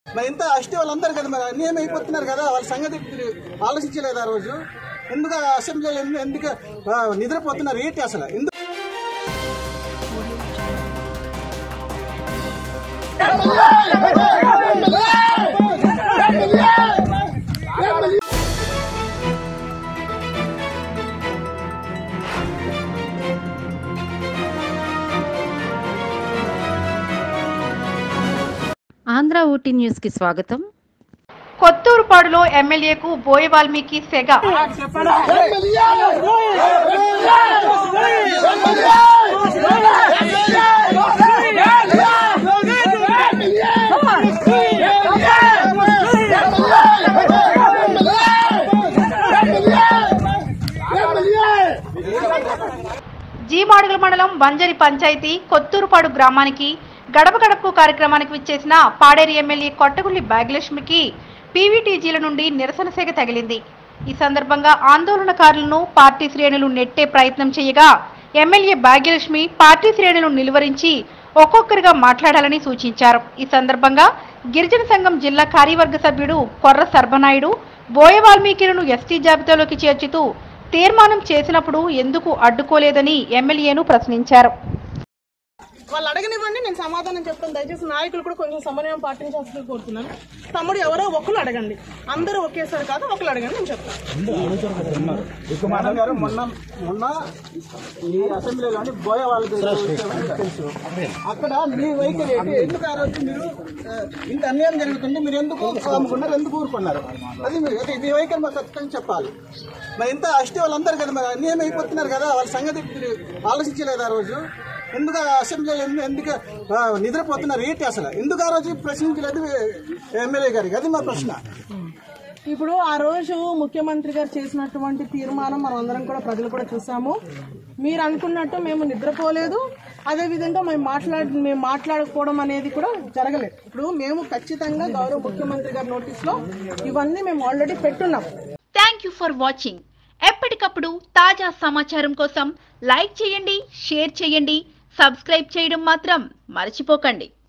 మరి ఇంత అష్టి వాళ్ళందరూ కదా మరి అన్యాయం అయిపోతున్నారు కదా వాళ్ళ సంగతి ఆలోచించలేదు ఆ రోజు ఎందుకు ఆ అసెంబ్లీలో ఎందు- ఎందుకు ఆ, నిద్రపోతున్నారు ఏంటి అసలు ఎందుకు ఆంధ్ర ఊటీ న్యూస్ కి స్వాగతం కొత్తూరుపాడులో ఎమ్మెల్యేకు బోయ వాల్మీకి సెగ జీమాడుగుల మండలం వంజరి పంచాయతీ కొత్తూరుపాడు గ్రామానికి గడప గడపకు కార్యక్రమానికి విచ్చేసిన పాడేరు ఎమ్మెల్యే కొట్టగుల్లి భాగ్యలక్ష్మికి పీవీటీజీల నుండి నిరసన సెగ తగిలింది ఈ సందర్భంగా ఆందోళనకారులను పార్టీ శ్రేణులు నెట్టే ప్రయత్నం చేయగా ఎమ్మెల్యే భాగ్యలక్ష్మి పార్టీ శ్రేణులను నిలువరించి ఒక్కొక్కరిగా మాట్లాడాలని సూచించారు ఈ సందర్భంగా గిరిజన సంఘం జిల్లా కార్యవర్గ సభ్యుడు కొర్ర సర్బనాయుడు బోయ వాల్మీకిలను ఎస్టీ జాబితాలోకి చేర్చుతూ తీర్మానం చేసినప్పుడు ఎందుకు అడ్డుకోలేదని ఎమ్మెల్యేను ప్రశ్నించారు వాళ్ళు అడగనివ్వండి నేను సమాధానం చెప్తాను దయచేసి నాయకులు కూడా కొంచెం సమన్వయం పాటించాల్సింది కోరుతున్నాను తమ్ముడు ఎవరో ఒకరు అడగండి అందరూ ఒకేసారి కాదు ఒకరు అడగండి నేను చెప్తాను మేడం గారు మొన్న మొన్న ఈ అసెంబ్లీలోని బోయ వాళ్ళకి తెలుసు అక్కడ మీ వైఖరి ఏంటి? ఎందుకు ఆ రోజు మీరు ఆ, ఇంత అన్యాయం జరుగుతుంది మీరు ఎందుకు అమ్ముకున్నారు ఎందుకు ఊరుకున్నారు అది మీ- అది మీ వైఖరి మాకు ఖచ్చితంగా చెప్పాలి మరి ఇంత అష్టి వాళ్ళందరూ కదా మరి అన్యాయం అయిపోతున్నారు కదా వాళ్ళ సంగతి మీరు ఆలోచించలేదు ఆ రోజు ఎందుకు ఆ అసెంబ్లీలో ఎందు- ఎందుకు ఆ, నిద్రపోతున్నారు ఏంటి అసలు ఎందుకు ఆ రోజు ప్రశ్నించలేదు ఎమ్మెల్యే గారికి అది మా ప్రశ్న ఇప్పుడు ఆ రోజు ముఖ్యమంత్రి గారు చేసినటువంటి తీర్మానం మనం అందరం కూడా ప్రజలు కూడా చూసాము మీరు అనుకున్నట్టు మేము నిద్రపోలేదు అదే విధంగా మేము మాట్లాడి మేము మాట్లాడకపోవడం అనేది కూడా జరగలేదు ఇప్పుడు మేము ఖచ్చితంగా గౌరవ ముఖ్యమంత్రి గారి నోటీస్ లో ఇవన్నీ మేము ఆల్రెడీ పెట్టున్నాం థ్యాంక్ యూ ఫర్ వాచింగ్ ఎప్పటికప్పుడు తాజా సమాచారం కోసం లైక్ చేయండి షేర్ చేయండి సబ్స్క్రైబ్ చేయడం మాత్రం మర్చిపోకండి